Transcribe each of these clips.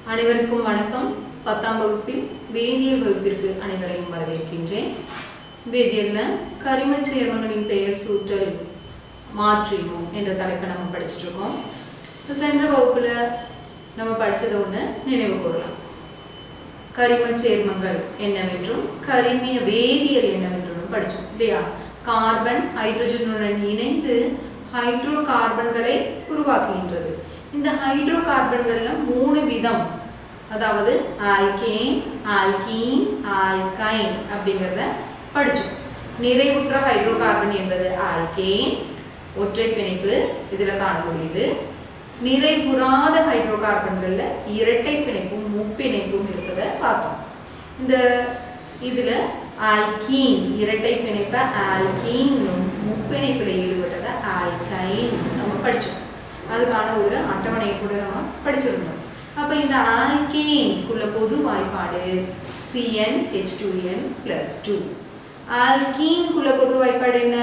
அனைவருக்கும் வணக்கம் பத்தாம் வகுப்பில் வேதியியல் வகுப்பிற்கு அனைவரையும் வரவேற்கின்றேன் வேதியியலில் கரிமச் சேர்மங்களின் பெயர் சூட்டல் மாற்றினோம் என்ற தலைப்பை நம்ம படிச்சுட்டு இருக்கோம் இப்ப சென்ற வகுப்புல நம்ம படிச்சதை ஒன்று நினைவு கூறலாம் கரிமச் சேர்மங்கள் என்னவென்றும் கரிமிய வேதியியல் என்னவென்றும் படிச்சோம் இல்லையா கார்பன் ஹைட்ரஜனுடன் இணைந்து ஹைட்ரோ கார்பன்களை உருவாக்குகின்றது இந்த ஹைட்ரோ கார்பன்கள்ல மூணு விதம் அதாவது ஆல்கேன் ஆல்கீன் ஆல்கைன் அப்படிங்கிறத படிச்சோம் நிறைவுற்ற ஹைட்ரோ கார்பன் என்பது ஆல்கேன் ஒற்றை பிணைப்பு இதுல காணக்கூடியது நிறைவுறாத ஹைட்ரோ கார்பன்கள்ல இரட்டை பிணைப்பும் முப்பிணைப்பும் இருப்பதை பார்த்தோம் இந்த இதுல ஆல்கீன் இரட்டை பிணைப்பை ஆல்கீனும் முப்பிணைப்பில் ஈடுபட்டதை ஆல்கைன் நம்ம படிச்சோம் அதுக்கான ஒரு அட்டவணையை கூட நம்ம படிச்சிருந்தோம் அப்ப இந்த ஆல்கேனுக்குள்ள பொது வாய்ப்பாடு C N H two N plus two ஆல்கீனுக்குள்ள பொது வாய்ப்பாடு என்ன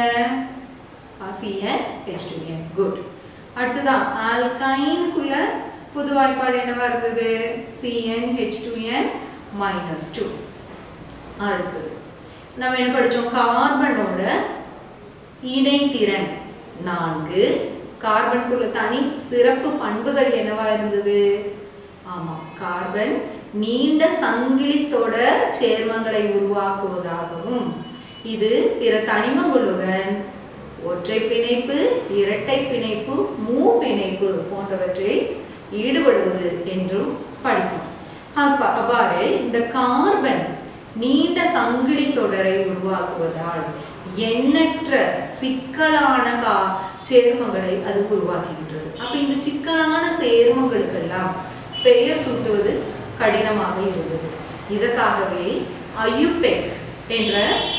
C N H two N good அடுத்ததான் ஆல்கைனுக்குள்ள பொது வாய்ப்பாடு என்னவா இருந்தது C N H two N minus two அடுத்தது நம்ம என்ன படிச்சோம் கார்பனோட இணைத்திறன் நான்கு கார்பனுக்குள்ள தனி சிறப்பு பண்புகள் என்னவா இருந்தது ஆமா கார்பன் நீண்ட சங்கிலி தொடர் சேர்மங்களை உருவாக்குவதாகவும் இது பிற தனிமங்களுடன் ஒற்றை பிணைப்பு இரட்டை பிணைப்பு மூ பிணைப்பு போன்றவற்றை ஈடுபடுவது என்றும் படித்தோம் அப்ப அவ்வாறு இந்த கார்பன் நீண்ட சங்கிலி தொடரை உருவாக்குவதால் எண்ணற்ற சிக்கலான கா சேர்மங்களை அது உருவாக்குகின்றது அப்ப இந்த சிக்கலான சேர்மங்களுக்கெல்லாம் பெயர் சூட்டுவது கடினமாக இருந்தது இதற்காகவே ஐயுபெக் என்ற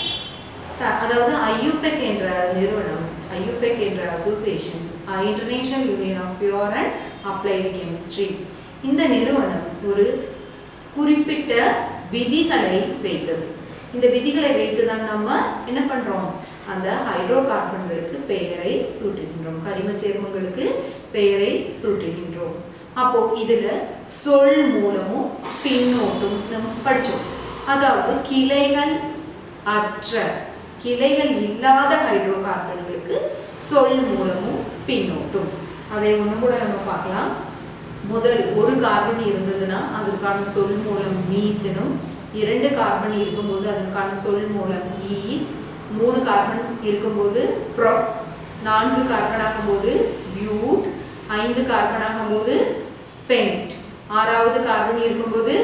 த- அதாவது ஐயுபெக் என்ற நிறுவனம் ஐயுபெக் என்ற association international union of pure and applied chemistry இந்த நிறுவனம் ஒரு குறிப்பிட்ட விதிகளை வைத்தது இந்த விதிகளை வைத்துதான் நம்ம என்ன பண்றோம் அந்த ஹைட்ரோ கார்பன்களுக்கு பெயரை சூட்டுகின்றோம் கரிம சேர்மங்களுக்கு பெயரை சூட்டுகின்றோம் அப்போ இதுல சொல் மூலமும் பின்னோட்டும் நம்ம படிச்சோம் அதாவது கிளைகள் அற்ற கிளைகள் இல்லாத ஹைட்ரோ கார்பன்களுக்கு சொல் மூலமும் பின்னோட்டும் அதை ஒண்ணு கூட நம்ம பார்க்கலாம் முதல் ஒரு கார்பன் இருந்ததுன்னா அதற்கான சொல் மூலம் மீத்தனும் இரண்டு கார்பன் இருக்கும்போது அதற்கான சொல் மூலம் ஈத் மூணு கார்பன் இருக்கும்போது ப்ரொப் நான்கு கார்பன் ஆகும்போது பியூட் ஐந்து கார்பன் ஆகும்போது பென்ட் ஆறாவது கார்பன் இருக்கும்போது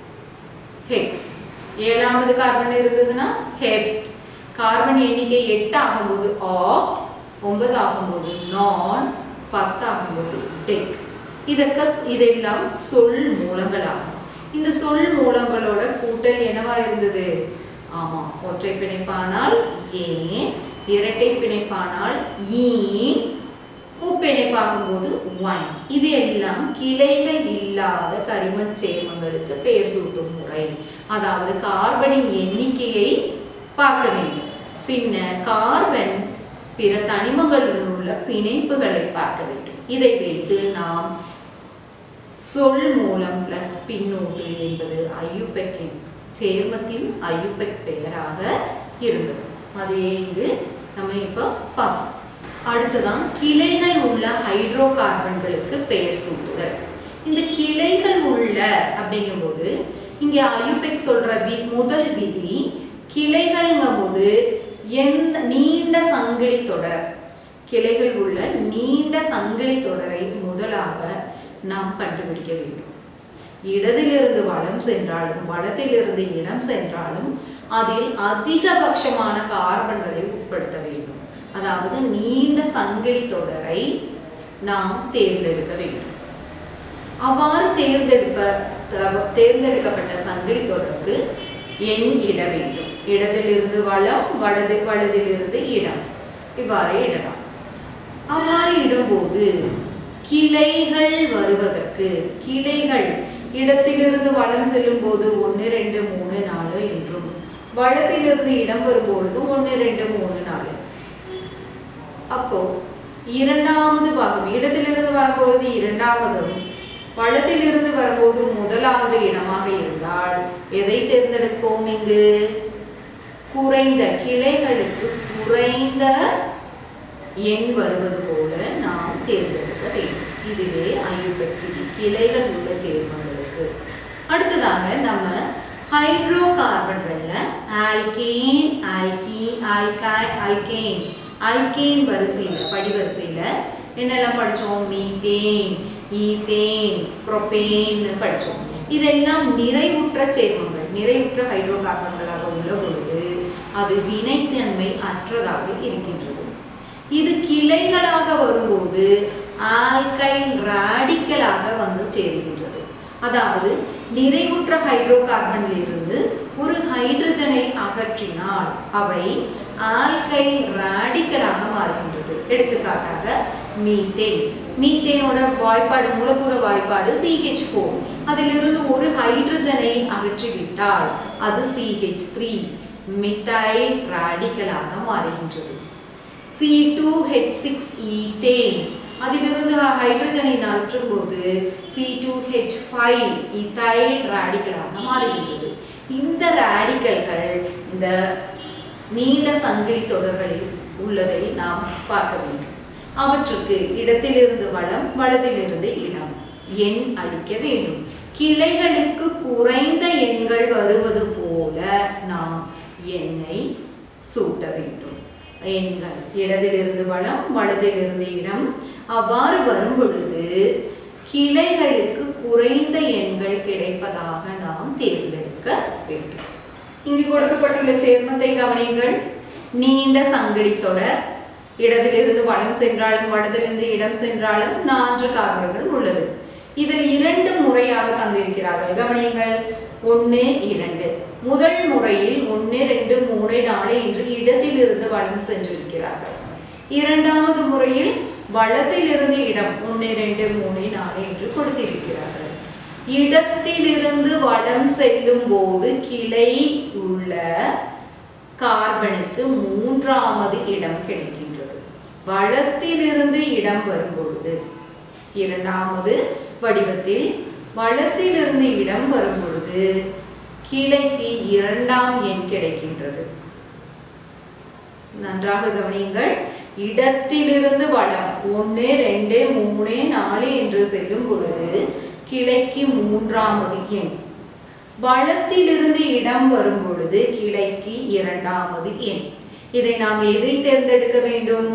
ஹெக்ஸ் ஏழாவது கார்பன் இருந்ததுன்னா ஹெப் கார்பன் எண்ணிக்கை எட்டு ஆகும்போது ஆக் ஒன்பது ஆகும்போது நான் பத்து ஆகும்போது டெக் இதற்கு இதெல்லாம் சொல் மூலங்களாகும் இந்த சொல் மூலங்களோட கூட்டல் என்னவா இருந்தது ஆமா ஒற்றை பிணைப்பானால் ஏன் இரட்டை பிணைப்பானால் ஈன் முப்பிணைப்பாகும்போது ஒன் இது எல்லாம் கிளைகள் இல்லாத கரிமச் சேர்மங்களுக்கு பெயர் சூட்டும் முறை அதாவது கார்பனின் எண்ணிக்கையை பார்க்க வேண்டும் பின்னர் கார்பன் பிற தனிமங்களுடன் உள்ள பிணைப்புகளை பார்க்க வேண்டும் இதை வைத்து நாம் சொல் மூலம் பிளஸ் பின்னோட்டு என்பது ஐயுபெக்கின் சேர்மத்தின் ஐயுபெக் பெயராக இருந்தது அதையே இங்கு நம்ம இப்போ பார்த்தோம் அடுத்ததான் கிளைகள் உள்ள ஹைட்ரோ கார்பன்களுக்கு பெயர் சூட்டுதல் இந்த கிளைகள் உள்ள அப்படிங்கும்போது இங்க அயுபெக் சொல்ற வி முதல் விதி கிளைகள்ங்கும் போது எந்த நீண்ட சங்கிலி தொடர் கிளைகள் உள்ள நீண்ட சங்கிலி தொடரை முதலாக நாம் கண்டுபிடிக்க வேண்டும் இடதிலிருந்து வலம் சென்றாலும் வலத்திலிருந்து இடம் சென்றாலும் அதில் அதிகபட்சமான கார்பன்களை உட்படுத்த வேண்டும் அதாவது நீண்ட சங்கிலி தொடரை நாம் தேர்ந்தெடுக்க வேண்டும் அவ்வாறு தேர்ந்தெடுப்ப த- தேர்ந்தெடுக்கப்பட்ட சங்கிலி தொடருக்கு எண் இட வேண்டும் இடத்திலிருந்து வலம் வலது வலதிலிருந்து இடம் இவ்வாறு இடலாம் அவ்வாறு இடும்போது கிளைகள் வருவதற்கு கிளைகள் இடத்திலிருந்து வலம் செல்லும் போது ஒன்று ரெண்டு மூணு நாலு என்றும் வலத்திலிருந்து இடம் வரும்பொழுது ஒன்று ரெண்டு மூணு நாலு அப்போ இரண்டாவது பாகம் இடத்திலிருந்து வரும்போது இரண்டாவதும் வலதிலிருந்து வரும்போது முதலாவது இடமாக இருந்தால் எதை தேர்ந்தெடுப்போம் இங்கு குறைந்த கிளைகளுக்கு குறைந்த எண் வருவது போல நாம் தேர்ந்தெடுக்க வேண்டும் இதுவே ஐயுபெக் விதி கிளைகள் உள்ள சேர்மங்களுக்கு அடுத்ததாக நம்ம ஹைட்ரோ கார்பன்கள்ல ஆல்கேன் ஆல்கி ஆல்காய் ஆல்கேன் ஆல்கேன் வரிசையில படிவரிசையில என்னெல்லாம் படிச்சோம் மீத்தேன் ஈத்தேன் புரோபேன் படிச்சோம் இதெல்லாம் நிறைவுற்ற சேர்மங்கள் நிறைவுற்ற ஹைட்ரோ கார்பன்களாக உள்ள பொழுது அது வினைத்தன்மை அற்றதாக இருக்கின்றது இது கிளைகளாக வரும்போது ஆல்கைல் ராடிக்கலாக வந்து சேருகின்றது அதாவது நிறைவுற்ற ஹைட்ரோ கார்பனில் இருந்து ஒரு ஹைட்ரஜனை அகற்றினால் அவை ஆல்கைல் ராடிக்கலாக மாறுகின்றது எடுத்துக்காட்டாக மீத்தேன் மீத்தேனோட வாய்ப்பாடு மூலக்கூறு வாய்ப்பாடு சிஹெச் ஃபோர் அதிலிருந்து ஒரு ஹைட்ரஜனை அகற்றிவிட்டால் அது சிஹெச் த்ரீ மித்தைல் ராடிக்கலாக மாறுகின்றது C two H six ethane அதிலிருந்து ஹைட்ரஜனை அகற்றும் போது C two H five ethyl ராடிக்கலாக மாறுகின்றது இந்த ராடிக்கல்கள் இந்த நீண்ட சங்கிலி தொடர்களில் உள்ளதை நாம் பார்க்க வேண்டும் அவற்றுக்கு இடத்திலிருந்து வளம் வலதிலிருந்து இடம் எண் அளிக்க வேண்டும் கிளைகளுக்கு குறைந்த எண்கள் வருவது போல நாம் எண்ணை சூட்ட வேண்டும் எண்கள் இடதிலிருந்து வளம் வலதிலிருந்து இடம் அவ்வாறு வரும் பொழுது கிளைகளுக்கு குறைந்த எண்கள் கிடைப்பதாக நாம் தேர்ந்தெடுக்க வேண்டும் இங்கு கொடுக்கப்பட்டுள்ள சேர்மத்தை கவனியுங்கள் நீண்ட சங்கிலி தொடர் இடத்திலிருந்து வலம் சென்றாலும் வலதிலிருந்து இடம் சென்றாலும் நான்கு காரணங்கள் உள்ளது இதில் இரண்டு முறையாக தந்திருக்கிறார்கள் கவனியுங்கள் ஒன்று இரண்டு முதல் முறையில் ஒன்று ரெண்டு மூணு நாலு என்று இடத்திலிருந்து வலம் சென்றிருக்கிறார்கள் இரண்டாவது முறையில் வலத்திலிருந்து இடம் ஒன்று ரெண்டு மூணு நாலு என்று கொடுத்திருக்கிறார்கள் இடத்திலிருந்து வலம் செல்லும் போது கிளை உள்ள கார்பனுக்கு மூன்றாவது இடம் கிடைக்கின்றது வளத்திலிருந்து இடம் வரும் பொழுது இரண்டாவது வடிவத்தில் வளத்திலிருந்து இடம் வரும் பொழுது கிளைக்கு இரண்டாம் எண் கிடைக்கின்றது நன்றாக கவனியுங்கள் இடத்திலிருந்து வளம் ஒன்று ரெண்டு மூணு நாலு என்று செல்லும் பொழுது கிளைக்கு மூன்றாவது எண் வளத்திலிருந்து இடம் வரும் பொழுது கிளைக்கு இரண்டாவது எண் இதை நாம் எதை தேர்ந்தெடுக்க வேண்டும்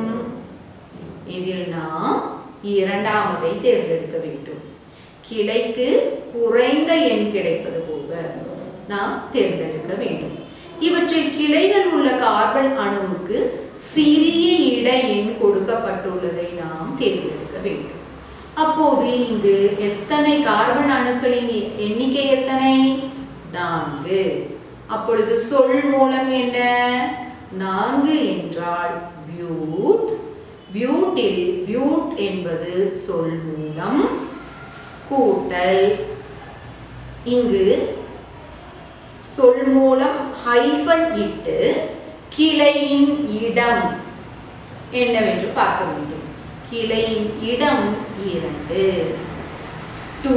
இதில் நாம் இரண்டாமதை தேர்ந்தெடுக்க வேண்டும் கிளைக்கு குறைந்த எண் கிடைப்பது போக நாம் தேர்ந்தெடுக்க வேண்டும் இவற்றில் கிளைகள் உள்ள கார்பன் அணுவுக்கு சிறிய இட எண் கொடுக்கப்பட்டுள்ளதை நாம் தேர்ந்தெடுக்க வேண்டும் அப்போது இங்கு எத்தனை கார்பன் அணுக்களின் எண்ணிக்கை எத்தனை நான்கு அப்பொழுது சொல் மூலம் என்ன நான்கு என்றால் வியூட் வியூட்டில் வியூட் என்பது சொல் மூலம் கூட்டல் இங்கு சொல் மூலம் ஹைஃபன் இட்டு கிளையின் இடம் என்னவென்று பார்க்க வேண்டும் கிளையின் இடம் இரண்டு டூ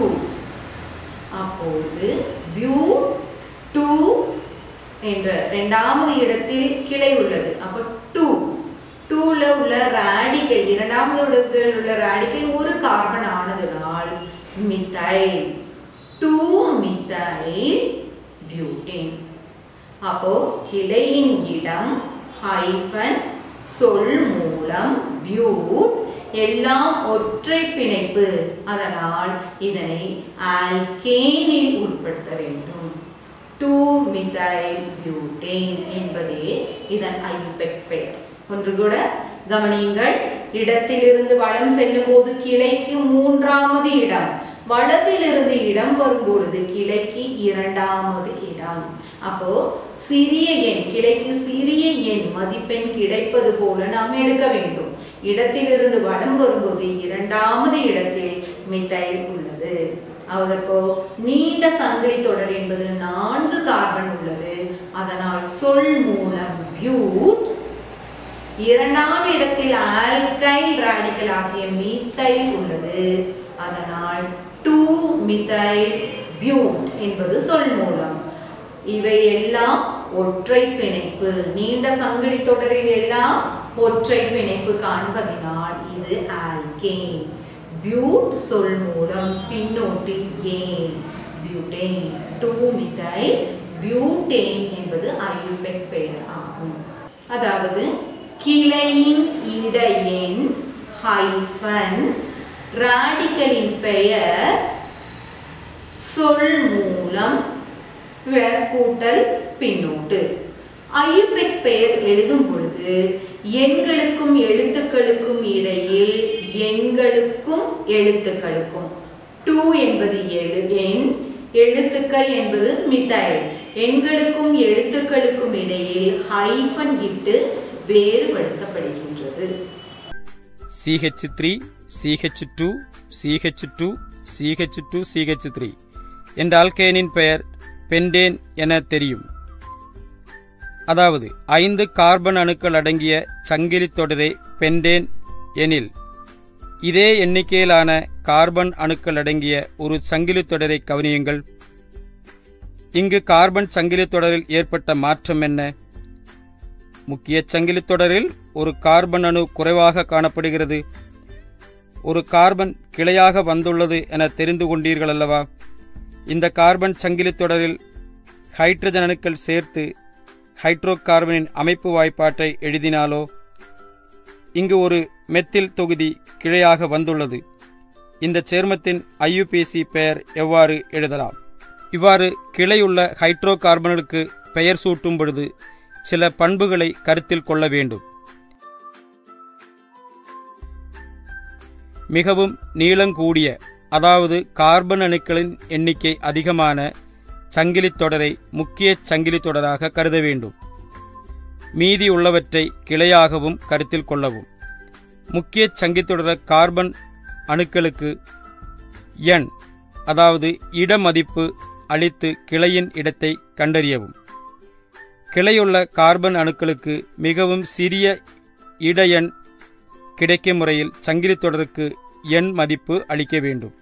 அப்போது வியூ டூ என்ற இரண்டாவது இடத்தில் கிளை உள்ளது அப்போ டூ டூல உள்ள ராடிக்கல் இரண்டாவது இடத்தில் உள்ள ராடிக்கல் ஒரு கார்பன் ஆனதுனால் மித்தைல் டூ மித்தைல் பியூட்டேன் அப்போ கிளையின் இடம் ஹைஃபன் சொல் மூலம் பியூட் எல்லாம் ஒற்றை பிணைப்பு அதனால் இதனை ஆல்கேனில் உட்படுத்த வேண்டும் டூ மிதைல் பியூட்டேன் என்பதே இதன் ஐயுபெக் பெயர் ஒன்று கூட கவனியுங்கள் இடத்திலிருந்து வளம் செல்லும் போது கிளைக்கு மூன்றாவது இடம் வலத்திலிருந்து இடம் வரும் பொழுது கிளைக்கு இரண்டாவது இடம் அப்போ சிறிய எண் கிளைக்கு சிறிய எண் மதிப்பெண் கிடைப்பது போல நாம் எடுக்க வேண்டும் இடத்திலிருந்து வலம் வரும்போது இரண்டாவது இடத்தில் மித்தைல் உள்ளது அதப்போ நீண்ட சங்கிலி தொடர் என்பது நான்கு கார்பன் உள்ளது அதனால் சொல் மூலம் பியூட் இரண்டாம் இடத்தில் ஆல்கைல் ராடிக்கல் ஆகிய மீத்தைல் உள்ளது அதனால் டூ மிதைல் பியூட் என்பது சொல் மூலம் இவை எல்லாம் ஒற்றை பிணைப்பு நீண்ட சங்கிலி தொடரில் எல்லாம் ஒற்றை பிணைப்பு காண்பதினால் இது ஆல்கேன் பியூட் சொல் மூலம் பின்னோட்டி ஏன் பியூட்டேன் டூ மிதை பியூட்டேன் என்பது ஐயுபெக் பெயர் ஆகும் அதாவது கிளையின் இடையெண் ஹைஃபன் ராடிக்கலின் பெயர் சொல் மூலம் கூட்டல் பின்னோட்டு ஐயுபெக் பெயர் எழுதும் பொழுது எண்களுக்கும் எழுத்துக்களுக்கும் இடையில் எண்களுக்கும் எழுத்துக்களுக்கும் டூ என்பது எழு எண் எழுத்துக்கள் என்பது மிதைல் எண்களுக்கும் எழுத்துக்களுக்கும் இடையில் ஹைஃபன் இட்டு வேறுபடுத்தப்படுகின்றது C H three C H two C H two C H two C H three என்ற ஆல்கேனின் பெயர் பென்டேன் என தெரியும் அதாவது ஐந்து கார்பன் அணுக்கள் அடங்கிய சங்கிலி தொடரே பென்டேன் எனில் இதே எண்ணிக்கையிலான கார்பன் அணுக்கள் அடங்கிய ஒரு சங்கிலி தொடரை கவனியுங்கள் இங்கு கார்பன் சங்கிலி தொடரில் ஏற்பட்ட மாற்றம் என்ன முக்கிய சங்கிலி தொடரில் ஒரு கார்பன் அணு குறைவாக காணப்படுகிறது ஒரு கார்பன் கிளையாக வந்துள்ளது என தெரிந்து கொண்டீர்கள் அல்லவா இந்த கார்பன் சங்கிலி தொடரில் ஹைட்ரஜன் அணுக்கள் சேர்த்து ஹைட்ரோ கார்பனின் அமைப்பு வாய்ப்பாட்டை எழுதினாலோ இங்கு ஒரு மெத்தில் தொகுதி கிளையாக வந்துள்ளது இந்த சேர்மத்தின் ஐயுபிசி பெயர் எவ்வாறு எழுதலாம் இவ்வாறு கிளையுள்ள ஹைட்ரோ கார்பனுக்கு பெயர் சூட்டும் பொழுது சில பண்புகளை கருத்தில் கொள்ள வேண்டும் மிகவும் நீளங்கூடிய அதாவது கார்பன் அணுக்களின் எண்ணிக்கை அதிகமான சங்கிலித் தொடரை முக்கிய சங்கிலித் தொடராக கருத வேண்டும் மீதி உள்ளவற்றை கிளையாகவும் கருத்தில் கொள்ளவும் முக்கிய சங்கிலித் தொடர கார்பன் அணுக்களுக்கு எண் அதாவது இட மதிப்பு அளித்து கிளையின் இடத்தை கண்டறியவும் கிளையுள்ள கார்பன் அணுக்களுக்கு மிகவும் சிறிய இட எண் கிடைக்கும் முறையில் சங்கிலித் தொடருக்கு எண் மதிப்பு அளிக்க வேண்டும்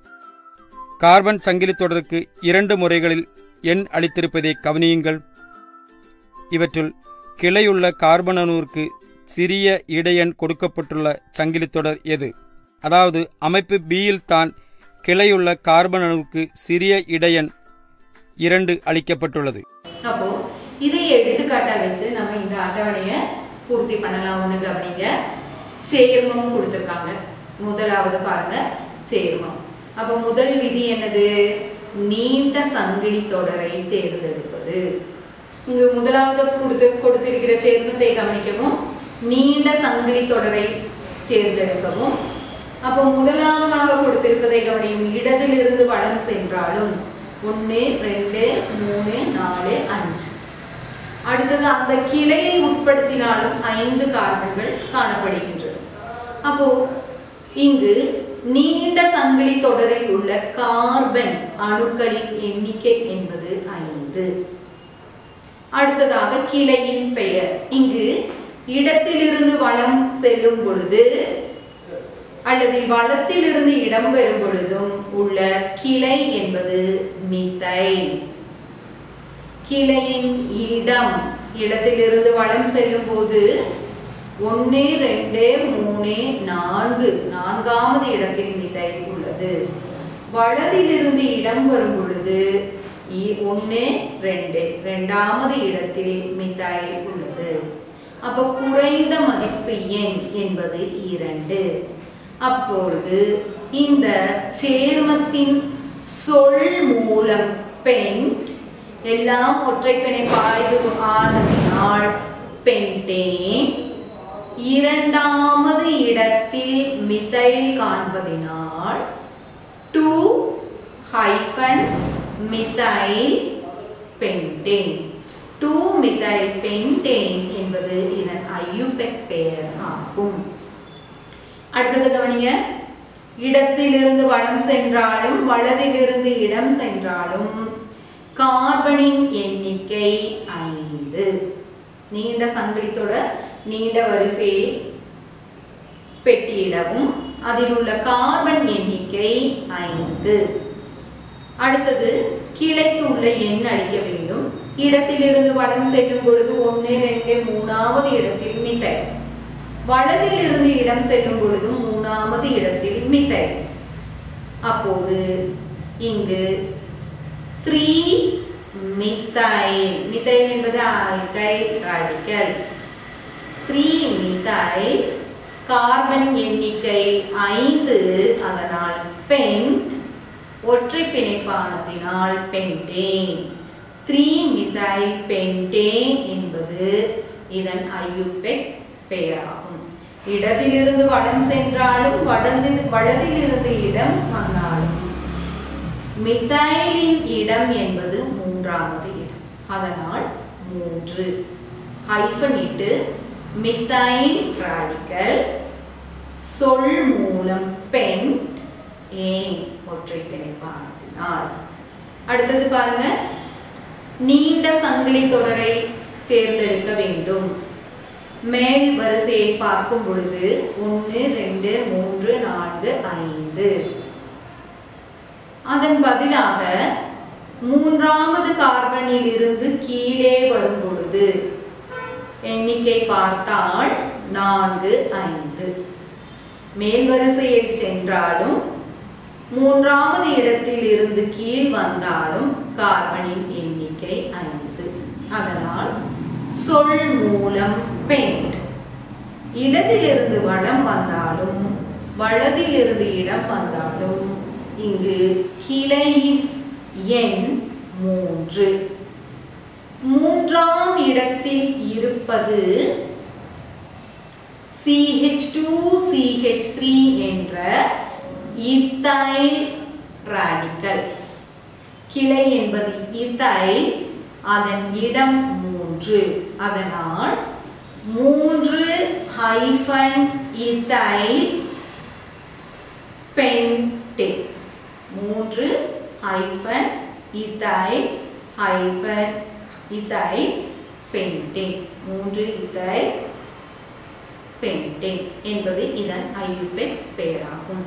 கார்பன் சங்கிலித் தொடருக்கு இரண்டு முறைகளில் எண் அளித்திருப்பதை கவனியுங்கள் இவற்றுள் கிளையுள்ள கார்பன் அணுவிற்கு சிறிய இடையெண் கொடுக்கப்பட்டுள்ள சங்கிலித் தொடர் எது அதாவது அமைப்பு பியில் தான் கிளையுள்ள கார்பன் அணுவுக்கு சிறிய இடையெண் இரண்டு அளிக்கப்பட்டுள்ளது அப்போ இதை எடுத்துக்காட்டா வச்சு நம்ம இந்த அட்டவணையை பூர்த்தி பண்ணலாம் ஒன்று கவனிங்க சேர்மம் கொடுத்துருக்காங்க முதலாவது பாருங்க சேர்மம் அப்போ முதல் விதி என்னது நீண்ட சங்கிலி தொடரை தேர்ந்தெடுப்பது இங்கு முதலாவது கொடுத்து கொடுத்திருக்கிற சேர்மத்தை கவனிக்கவும் நீண்ட சங்கிலி தொடரை தேர்ந்தெடுக்கவும் அப்போ முதலாவதாக கொடுத்திருப்பதை கவனியும் இடத்திலிருந்து வலம் சென்றாலும் ஒன்று ரெண்டு மூணு நாலு அஞ்சு அடுத்தது அந்த கிளையை உட்படுத்தினாலும் ஐந்து கார்பன்கள் காணப்படுகின்றது அப்போ இங்கு நீண்ட சங்கிலி தொடரில் உள்ள கார்பன் அணுக்களின் எண்ணிக்கை என்பது ஐந்து அடுத்ததாக கிளையின் பெயர் இங்கு இடத்திலிருந்து வளம் செல்லும் பொழுது அல்லது வளத்திலிருந்து இடம் பெறும் பொழுதும் உள்ள கிளை என்பது மிதைல் கிளையின் இடம் இடத்திலிருந்து வளம் செல்லும் போது ஒன்று ரெண்டு மூணு நான்கு நான்காவது இடத்தில் மிதைல் உள்ளது வலதிலிருந்து இடம் வரும் பொழுது ஒன்று ரெண்டு ரெண்டாவது இடத்தில் மிதைல் உள்ளது அப்போ குறைந்த மதிப்பு எண் என்பது இரண்டு அப்பொழுது இந்த சேர்மத்தின் சொல் மூலம் பெண் எல்லாம் ஒற்றை பிணைப்பாய்து ஆனதினால் பென்டேன் இரண்டாவது இடத்தில் மிதைல் காண்பதினால் two hyphen methyl pentane two methyl pentane என்பது இதன் ஐயுபெக் பெயர் ஆகும் அடுத்தது கவனிங்க இடத்திலிருந்து வளம் சென்றாலும் வலதிலிருந்து இடம் சென்றாலும் கார்பனின் எண்ணிக்கை ஐந்து நீண்ட சங்கிலித்தொடர் நீண்ட வரிசையை பெட்டியிடவும் அதில் உள்ள கார்பன் எண்ணிக்கை ஐந்து அடுத்தது கிளைக்கு உள்ள எண் அளிக்க வேண்டும் இடத்திலிருந்து வடம் செல்லும் பொழுது ஒன்று ரெண்டு மூணாவது இடத்தில் மிதைல் வலதில் இருந்து இடம் செல்லும் பொழுது மூணாவது இடத்தில் மிதைல் அப்போது இங்கு த்ரீ மித்தைல் மித்தைல் என்பது alkyl radical three methyl carbon எண்ணிக்கை ஐந்து அதனால் பென் ஒற்றை பிணைப்பானதினால் பென்டேன் த்ரீ மிதைல் பென்டேன் என்பது இதன் ஐயுப்பெக் பெயராகும் இடத்திலிருந்து வடம் சென்றாலும் வடந்து வலதிலிருந்து இடம் வந்தாலும் மிதைலின் இடம் என்பது மூன்றாவது இடம் அதனால் மூன்று ஹைஃபன் இட்டு மிதைல் ராடிக்கல் சொல் மூலம் பென் ஏன் ஒற்றை பிணைப்பானதினால் அடுத்தது பாருங்க நீண்ட சங்கிலி தொடரை தேர்ந்தெடுக்க வேண்டும் மேல் வரிசையை பார்க்கும் பொழுது ஒன்று ரெண்டு மூன்று நான்கு ஐந்து அதன் பதிலாக மூன்றாவது கார்பனில் இருந்து கீழே வரும் பொழுது எண்ணிக்கை பார்த்தால் நான்கு ஐந்து மேல் வரிசையில் சென்றாலும் மூன்றாவது இடத்தில் இருந்து கீழ் வந்தாலும் கார்பனின் எண்ணிக்கை ஐந்து அதனால் சொல் மூலம் பெயிண்ட் இடத்திலிருந்து வடம் வந்தாலும் வலதிலிருந்து இடம் வந்தாலும் இங்கு கிளையின் எண் மூன்று மூன்றாம் இடத்தில் இருப்பது CH2CH3 என்ற இத்தைல் ராடிக்கல் கிளை என்பது இத்தைல் அதன் இடம் மூன்று அதனால் மூன்று ஹைஃபன் இத்தைல் பென்டே மூன்று ஹைஃபன் இத்தைல் ஹைஃபன் இத்தைல் பென்டே மூன்று இத்தைல் பென்டேன் என்பது இதன் ஐயுப்பெண் பெயராகும்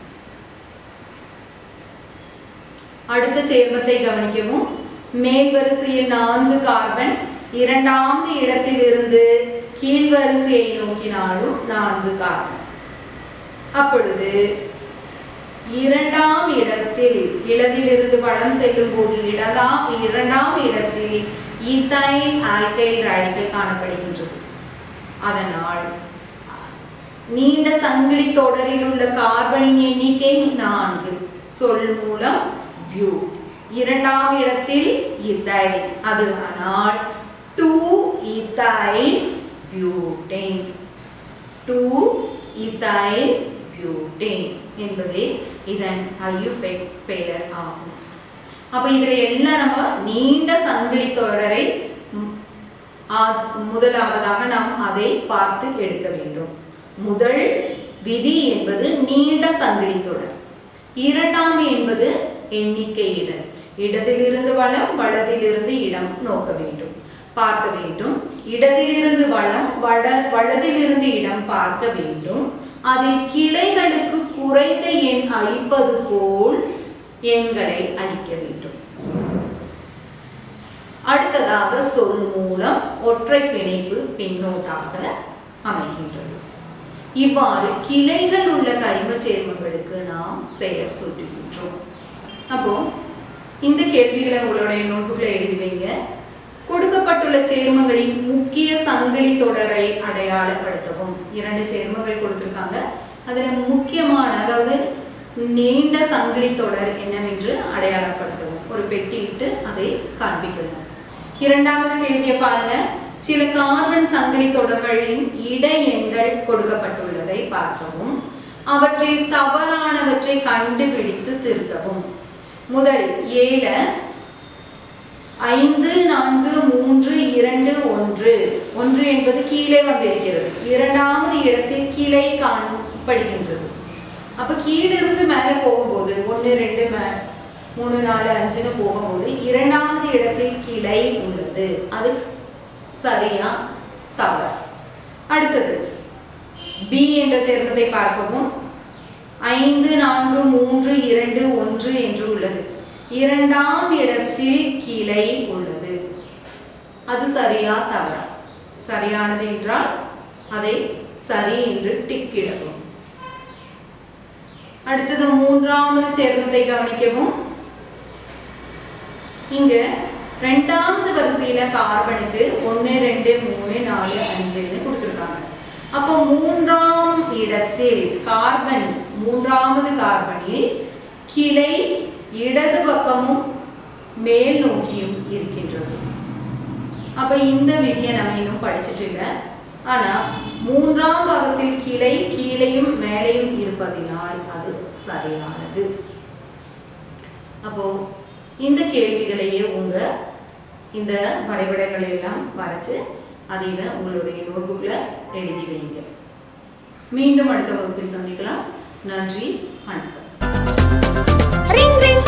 அடுத்த சேர்மத்தை கவனிக்கவும் மேல் வரிசையில் நான்கு கார்பன் இரண்டாவது இடத்திலிருந்து கீழ் வரிசையை நோக்கினாலும் நான்கு கார்பன் அப்பொழுது இரண்டாம் இடத்தில் இடத்திலிருந்து படம் செல்லும் போது இடதாம் இரண்டாம் இடத்தில் ஈத்தைல் ஆல்கைல் ராடிக்கல் காணப்படுகின்றது அதனால் நீண்ட சங்கிலி தொடரில் உள்ள கார்பனின் எண்ணிக்கை நான்கு சொல் மூலம் பியூட் இரண்டாம் இடத்தில் இத்தைல் அதனால் two ethyl butane two ethyl butane என்பதே இதன் ஐயுப்பெக் பெயர் ஆகும் அப்ப இதுல எல்லாம் நம்ம நீண்ட சங்கிலி தொடரை ம், ஆ- முதலாவதாக நாம் அதை பார்த்து எடுக்க வேண்டும் முதல் விதி என்பது நீண்ட சங்கிலி தொடர் இரண்டாம் என்பது எண்ணிக்கை இடர் இடத்திலிருந்து வளம் வலதிலிருந்து இடம் நோக்க வேண்டும் பார்க்க வேண்டும் இடத்திலிருந்து வளம் வட வலதிலிருந்து இடம் பார்க்க வேண்டும் அதில் கிளைகளுக்கு குறைந்த எண் அளிப்பது போல் எண்களை அளிக்க வேண்டும் அடுத்ததாக சொல் மூலம் ஒற்றை பிணைப்பு பின்னோட்டாக அமைகின்றது இவ்வாறு கிளைகள் உள்ள கரிம சேர்மங்களுக்கு நாம் பெயர் சூட்டுகின்றோம் அப்போ இந்த கேள்விகளை உங்களுடைய நோட்டுக்குள்ள எழுதி வைங்க கொடுக்கப்பட்டுள்ள சேர்மங்களின் முக்கிய சங்கிலி தொடரை அடையாளப்படுத்தவும் இரண்டு சேர்மங்கள் கொடுத்திருக்காங்க அதுல முக்கியமான அதாவது நீண்ட சங்கிலி தொடர் என்னவென்று அடையாளப்படுத்தவும் ஒரு பெட்டியிட்டு அதை காண்பிக்கணும் இரண்டாவது கேள்வியை பாருங்க சில கார்பன் சங்கிலி தொடர்களின் இடை எண்கள் கொடுக்கப்பட்டுள்ளதை பார்க்கவும் அவற்றில் தவறானவற்றை கண்டுபிடித்து திருத்தவும் முதல் ஏல ஐந்து நான்கு மூன்று இரண்டு ஒன்று ஒன்று என்பது கீழே வந்திருக்கிறது இரண்டாவது இடத்தில் கிளை காணப்படுகின்றது அப்ப கீழிருந்து மேலே போகும்போது ஒன்று ரெண்டு மே மூணு நாலு அஞ்சுன்னு போகும்போது இரண்டாவது இடத்தில் கிளை உள்ளது அது சரியா தவறு அடுத்தது பி என்ற சேர்மத்தை பார்க்கவும் ஐந்து நான்கு மூன்று இரண்டு ஒன்று என்று உள்ளது இரண்டாம் இடத்தில் கிளை உள்ளது அது சரியா தவறா சரியானது என்றால் அதை சரி என்று டிக் இடவும் அடுத்தது மூன்றாவது சேர்மத்தை கவனிக்கவும் இங்க ரெண்டாவது வரிசையில கார்பனுக்கு ஒன்று ரெண்டு மூணு நாலு அஞ்சுன்னு கொடுத்துருக்காங்க அப்போ மூன்றாம் இடத்தில் கார்பன் மூன்றாவது கார்பனில் கிளை இடது பக்கமும் மேல் நோக்கியும் இருக்கின்றது அப்ப இந்த விதியை நம்ம இன்னும் படிச்சுட்டு இல்லை ஆனா மூன்றாம் பாகத்தில் கிளை கீழையும் மேலையும் இருப்பதினால் அது சரியானது அப்போ இந்த கேள்விகளையே உங்க இந்த வரைபடங்களை எல்லாம் வரைச்சு அதையில உங்களுடைய நோட்புக்ல எழுதி வைங்க மீண்டும் அடுத்த வகுப்பில் சந்திக்கலாம் நன்றி வணக்கம் ring ring